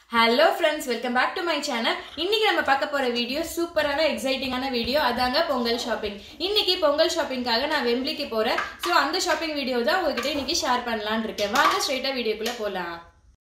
hello friends welcome back to my channel இன்னைக்கு நம்ம பார்க்க போற வீடியோ சூப்பரான எக்ஸைட்டிங்கான வீடியோ அதாங்க பொங்கல் ஷாப்பிங் இன்னைக்கு பொங்கல் ஷாப்பிங்காக நான் வெம்பிலிக்கு போறேன் ஸோ அந்த ஷாப்பிங் வீடியோ தான் உங்ககிட்ட இன்னைக்கு ஷேர் பண்ணலாம்னு இருக்கேன் வாங்க ஸ்ட்ரைட்டா வீடியோக்குள்ள போலாம்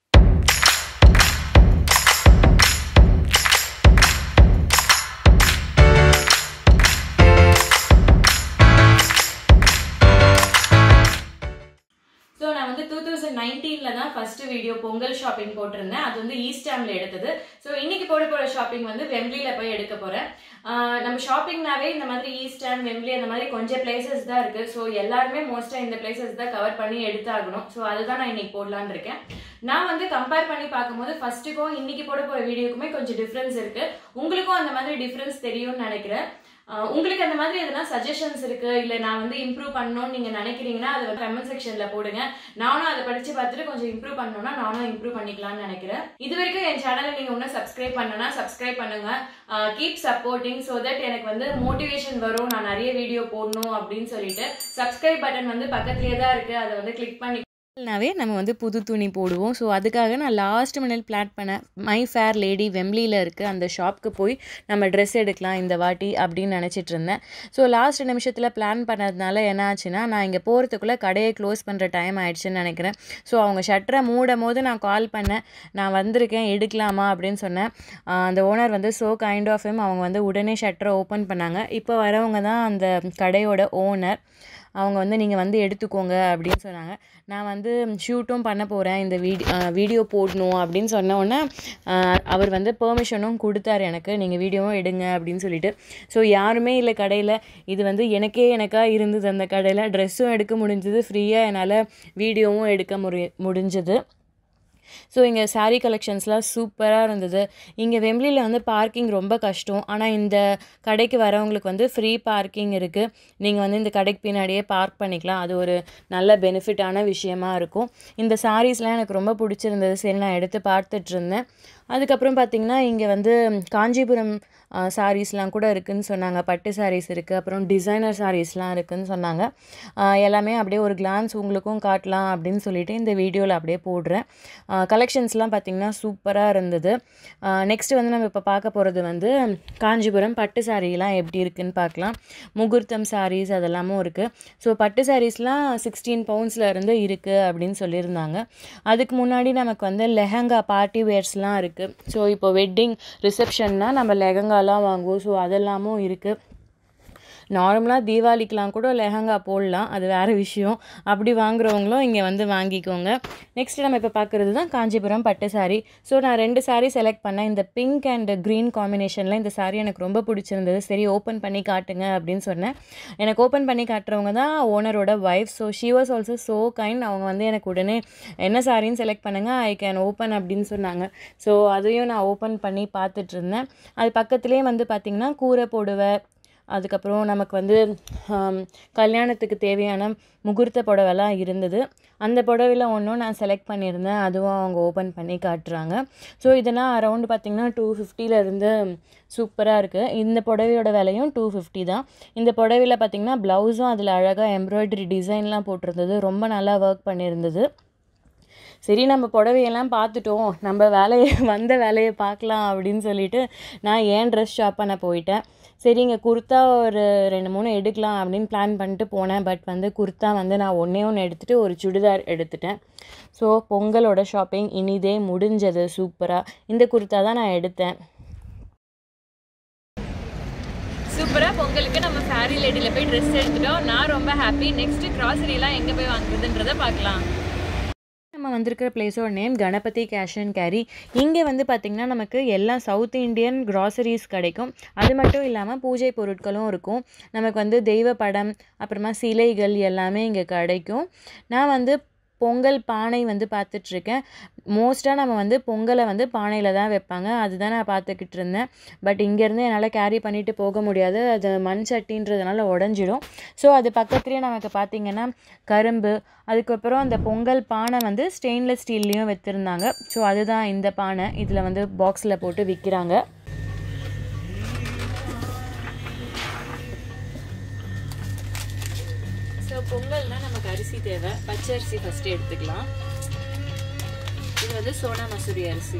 ஸோ நான் வந்து டூ தௌசண்ட் நைன்டீனில் தான் ஃபர்ஸ்ட் வீடியோ பொங்கல் ஷாப்பிங் போட்டிருந்தேன் அது வந்து ஈஸ்டாம்ல எடுத்தது ஸோ இன்னைக்கு போட போகிற ஷாப்பிங் வந்து வெம்ப்ளியில் போய் எடுக்க போகிறேன் நம்ம ஷாப்பிங்னாவே இந்த மாதிரி ஈஸ்டாம் வெம்ப்ளி அந்த மாதிரி கொஞ்சம் பிளேசஸ் தான் இருக்குது ஸோ எல்லாருமே மோஸ்ட்டாக இந்த பிளேசஸ் தான் கவர் பண்ணி எடுத்தாகணும் ஸோ அதுதான் நான் இன்னைக்கு போடலான்னு இருக்கேன் நான் வந்து கம்பேர் பண்ணி பார்க்கும்போது ஃபர்ஸ்ட்டுக்கும் இன்னைக்கு போட போகிற வீடியோக்குமே கொஞ்சம் டிஃப்ரென்ஸ் இருக்குது உங்களுக்கும் அந்த மாதிரி டிஃப்ரென்ஸ் தெரியும்னு நினைக்கிறேன் ஆஹ் உங்களுக்கு அந்த மாதிரி எதனா சஜஷன்ஸ் இருக்கு இல்ல நான் வந்து இம்ப்ரூவ் பண்ணணும்னு நீங்க நினைக்கிறீங்கன்னா அது வந்து கமெண்ட் செக்ஷன்ல போடுங்க நானும் அதை படிச்சு பார்த்துட்டு கொஞ்சம் இம்ப்ரூவ் பண்ணணும்னா நானும் இம்ப்ரூவ் பண்ணிக்கலாம்னு நினைக்கிறேன் இது வரைக்கும் என் சேனலை நீங்க இன்னும் சப்ஸ்கிரைப் பண்ணனா சப்ஸ்கிரைப் பண்ணுங்க கீப் சப்போர்ட்டிங் ஸோ தட் எனக்கு வந்து மோட்டிவேஷன் வரும் நான் நிறைய வீடியோ போடணும் அப்படின்னு சொல்லிட்டு சப்ஸ்கிரைப் பட்டன் வந்து பக்கத்துலயே தான் இருக்கு அதை வந்து கிளிக் பண்ணி நாவே நம்ம வந்து புது துணி போடுவோம் ஸோ அதுக்காக நான் லாஸ்ட் மினிட் பிளான் பண்ணேன் மை ஃபேர் லேடி வெம்லியில் இருக்குது அந்த ஷாப்க்கு போய் நம்ம ட்ரெஸ் எடுக்கலாம் இந்த வாட்டி அப்படின்னு நினச்சிட்டு இருந்தேன் ஸோ லாஸ்ட் நிமிஷத்தில் பிளான் பண்ணதுனால என்ன ஆச்சுன்னா நான் இங்கே போகிறதுக்குள்ளே கடையை க்ளோஸ் பண்ணுற டைம் ஆயிடுச்சுன்னு நினைக்கிறேன் ஸோ அவங்க ஷட்டரை மூடும் போது நான் கால் பண்ணேன் நான் வந்திருக்கேன் எடுக்கலாமா அப்படின்னு சொன்னேன் ஆஹ் அந்த ஓனர் வந்து ஸோ கைண்ட் ஆஃப் ஹிம் அவங்க வந்து உடனே ஷட்டரை ஓப்பன் பண்ணாங்க இப்போ வரவங்க தான் அந்த கடையோட ஓனர் அவங்க வந்து நீங்கள் வந்து எடுத்துக்கோங்க அப்படின்னு சொன்னாங்க நான் வந்து ஷூட்டும் பண்ண போகிறேன் இந்த வீடி வீடியோ போடணும் அப்படின்னு சொன்ன உடனே ஆஹ் அவர் வந்து பெர்மிஷனும் கொடுத்தாரு எனக்கு நீங்கள் வீடியோவும் எடுங்க அப்படின்னு சொல்லிட்டு ஸோ யாருமே இல்லை கடையில் இது வந்து எனக்கே எனக்காக இருந்தது அந்த கடையில் ட்ரெஸ்ஸும் எடுக்க முடிஞ்சது ஃப்ரீயாக என்னால் வீடியோவும் எடுக்க முடி முடிஞ்சது ஸோ இங்கே saree கலெக்ஷன்ஸ்லாம் சூப்பராக இருந்தது இங்கே வெம்ப்ளியில் வந்து பார்க்கிங் ரொம்ப கஷ்டம் ஆனால் இந்த கடைக்கு வரவங்களுக்கு வந்து ஃப்ரீ பார்க்கிங் இருக்குது நீங்கள் வந்து இந்த கடைக்கு பின்னாடியே பார்க் பண்ணிக்கலாம் அது ஒரு நல்ல பெனிஃபிட்டான விஷயமா இருக்கும் இந்த சாரீஸ்லாம் எனக்கு ரொம்ப பிடிச்சிருந்தது சரி நான் எடுத்து பார்த்துட்டு இருந்தேன் அதுக்கப்புறம் பார்த்திங்கன்னா இங்கே வந்து காஞ்சிபுரம் சாரீஸ்லாம் கூட இருக்குதுன்னு சொன்னாங்க பட்டு சாரீஸ் இருக்குது அப்புறம் டிசைனர் சாரீஸ்லாம் இருக்குதுன்னு சொன்னாங்க ஆஹ் எல்லாமே அப்படியே ஒரு கிளான்ஸ் உங்களுக்கும் காட்டலாம் அப்படின்னு சொல்லிட்டு இந்த வீடியோவில் அப்படியே போடுறேன் கலெக்ஷன்ஸ்லாம் பார்த்திங்கன்னா சூப்பராக இருந்தது நெக்ஸ்ட் வந்து நம்ம இப்போ பார்க்க போகிறது வந்து காஞ்சிபுரம் பட்டு சாரீலாம் எப்படி இருக்குன்னு பார்க்கலாம் முகூர்த்தம் சாரீஸ் அதெல்லாமும் இருக்குது ஸோ பட்டு சாரீஸ்லாம் சிக்ஸ்டீன் பவுண்ட்ஸில் இருந்து இருக்குது அப்படின்னு சொல்லியிருந்தாங்க அதுக்கு முன்னாடி நமக்கு வந்து லெஹங்கா பார்ட்டி வேர்ஸ்லாம் இருக்குது ஸோ இப்போ வெட்டிங் ரிசப்ஷன்னா நம்ம லெஹங்காலாம் வாங்குவோம் ஸோ அதெல்லாமும் இருக்குது நார்மலாக தீபாவளிக்கெலாம் கூட லெஹங்கா போடலாம் அது வேறு விஷயம் அப்படி வாங்குறவங்களும் இங்கே வந்து வாங்கிக்கோங்க நெக்ஸ்ட் நம்ம இப்போ பார்க்குறது தான் காஞ்சிபுரம் பட்டு சாரீ ஸோ நான் ரெண்டு சாரீ செலக்ட் பண்ணேன் இந்த பிங்க் அண்ட் க்ரீன் காம்பினேஷனில் இந்த சாரீ எனக்கு ரொம்ப பிடிச்சிருந்தது சரி ஓப்பன் பண்ணி காட்டுங்க அப்படின்னு சொன்னேன் எனக்கு ஓப்பன் பண்ணி காட்டுறவங்க தான் ஓனரோட wife so she was also so kind அவங்க வந்து எனக்கு உடனே என்ன சாரின்னு செலக்ட் பண்ணுங்கள் ஐ கேன் ஓப்பன் அப்படின்னு சொன்னாங்க ஸோ அதையும் நான் ஓப்பன் பண்ணி பார்த்துட்டு இருந்தேன் அது பக்கத்துலேயே வந்து பார்த்திங்கன்னா கூரை போடுவேன் அதுக்கப்புறம் நமக்கு வந்து ஆம், கல்யாணத்துக்கு தேவையான முகூர்த்த புடவைலாம் இருந்தது அந்த புடவையில் ஒன்றும் நான் செலக்ட் பண்ணியிருந்தேன் அதுவும் அவங்க ஓப்பன் பண்ணி காட்டுறாங்க ஸோ இதெல்லாம் அரௌண்டு பார்த்திங்கன்னா டூ இருந்து சூப்பராக இருக்குது இந்த புடவையோட விலையும் டூ ஃபிஃப்டி தான் இந்த புடவையில் பார்த்திங்கன்னா ப்ளவுஸும் அதில் அழகாக எம்ப்ராய்டரி டிசைன்லாம் போட்டிருந்தது ரொம்ப நல்லா ஒர்க் பண்ணியிருந்தது சரி நம்ம புடவையெல்லாம் பார்த்துட்டோம் நம்ம வேலையை வந்த வேலையை பார்க்கலாம் அப்படின்னு சொல்லிட்டு நான் ஏன் ட்ரெஸ் ஷாப் பண்ண போயிட்டேன் சரிங்க குர்த்தா ஒரு ரெண்டு மூணு எடுக்கலாம் அப்படின்னு பிளான் பண்ணிட்டு போனேன் பட் வந்து குர்த்தா வந்து நான் ஒன்றே ஒன்று எடுத்துகிட்டு ஒரு சுடிதார் எடுத்துட்டேன் ஸோ பொங்கலோட ஷாப்பிங் இனிதே முடிஞ்சது சூப்பராக இந்த குர்த்தா தான் நான் எடுத்தேன் சூப்பராக பொங்கலுக்கு நம்ம ஃபேரி லேடியில் போய் ட்ரெஸ் எடுத்துட்டோம் நான் ரொம்ப ஹாப்பி நெக்ஸ்ட் கிராசரிலாம் எங்கே போய் வாங்குறதுன்றதை பார்க்கலாம் நம்ம வந்திருக்கிற பிளேஸோட name Ganapathi Cash and Carry இங்கே வந்து பார்த்திங்கன்னா நமக்கு எல்லா சவுத் இந்தியன் கிராசரிஸ் கிடைக்கும் அது மட்டும் இல்லாமல் பூஜை பொருட்களும் இருக்கும் நமக்கு வந்து தெய்வ படம் அப்புறமா சிலைகள் எல்லாமே இங்கே கிடைக்கும் நான் வந்து பொங்கல் பானை வந்து பார்த்துட்ருக்கேன் மோஸ்ட்டாக நம்ம வந்து பொங்கலை வந்து பானையில் தான் வைப்பாங்க அதுதான் நான் பார்த்துக்கிட்டு இருந்தேன் பட் இங்கேருந்து என்னால் கேரி பண்ணிட்டு போக முடியாது அது மண் சட்டின்றதுனால உடஞ்சிடும் ஸோ அது பக்கத்துலேயே நமக்கு பார்த்திங்கன்னா கரும்பு அதுக்கப்புறம் அந்த பொங்கல் பானை வந்து ஸ்டெயின்லெஸ் ஸ்டீல்லையும் வச்சுருந்தாங்க ஸோ அதுதான் இந்த பானை இதில் வந்து பாக்ஸில் போட்டு விற்கிறாங்க ஸோ பொங்கல்னால் நமக்கு அரிசி தேவை பச்சை அரிசி ஃபஸ்ட்டு எடுத்துக்கலாம் இது வந்து சோனா மசூரி அரிசி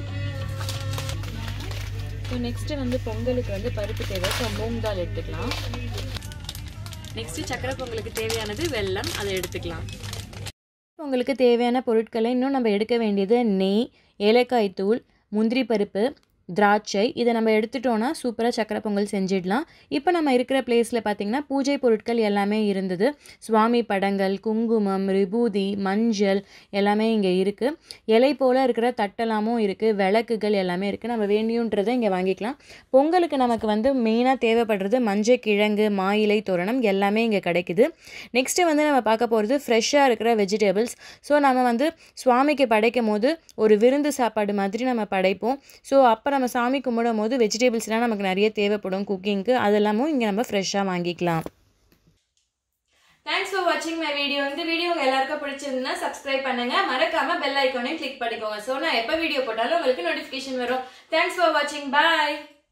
ஸோ நெக்ஸ்ட்டு வந்து பொங்கலுக்கு வந்து பருப்பு தேவை ஸோ மூங் தால் எடுத்துக்கலாம் நெக்ஸ்ட்டு சக்கரை பொங்கலுக்கு தேவையானது வெல்லம் அதை எடுத்துக்கலாம் பொங்கலுக்கு தேவையான பொருட்களை இன்னும் நம்ம எடுக்க வேண்டியது நெய் ஏலக்காய் தூள் முந்திரி பருப்பு திராட்சை இதை நம்ம எடுத்துட்டோன்னா சூப்பராக சக்கரை பொங்கல் செஞ்சிடலாம் இப்போ நம்ம இருக்கிற பிளேஸில் பார்த்திங்கன்னா பூஜை பொருட்கள் எல்லாமே இருந்தது சுவாமி படங்கள் குங்குமம் விபூதி மஞ்சள் எல்லாமே இங்கே இருக்குது இலை போல் இருக்கிற தட்டெல்லாமும் இருக்குது விளக்குகள் எல்லாமே இருக்குது நம்ம வேண்டியுன்றதை இங்கே வாங்கிக்கலாம் பொங்கலுக்கு நமக்கு வந்து மெயினாக தேவைப்படுறது மஞ்சள் கிழங்கு மாயிலை தோரணம் எல்லாமே இங்கே கிடைக்குது நெக்ஸ்ட்டு வந்து நம்ம பார்க்க போகிறது ஃப்ரெஷ்ஷாக இருக்கிற வெஜிடபிள்ஸ் ஸோ நம்ம வந்து சுவாமிக்கு படைக்கும் போது ஒரு விருந்து சாப்பாடு மாதிரி நம்ம படைப்போம் ஸோ அப்போ நம்ம சாமி கும்பிடும் போது வெஜிடபிள்ஸ்லாம் நமக்கு நிறைய தேவைப்படும் குக்கிங்க்கு அதெல்லாமும் இங்கே நம்ம ஃப்ரெஷ்ஷாக வாங்கிக்கலாம் தேங்க்ஸ் ஃபார் வாட்சிங் மை வீடியோ இந்த வீடியோ உங்க எல்லாருக்கும் பிடிச்சிருந்தா சப்ஸ்கிரைப் பண்ணுங்க மறக்காம பெல் ஐக்கானையும் கிளிக் பண்ணிக்கோங்க ஸோ நான் எப்போ வீடியோ போட்டாலும் உங்களுக்கு நோட்டிஃபிகேஷன் வரும் தேங்க்ஸ் ஃபார் வாட்சிங் பாய்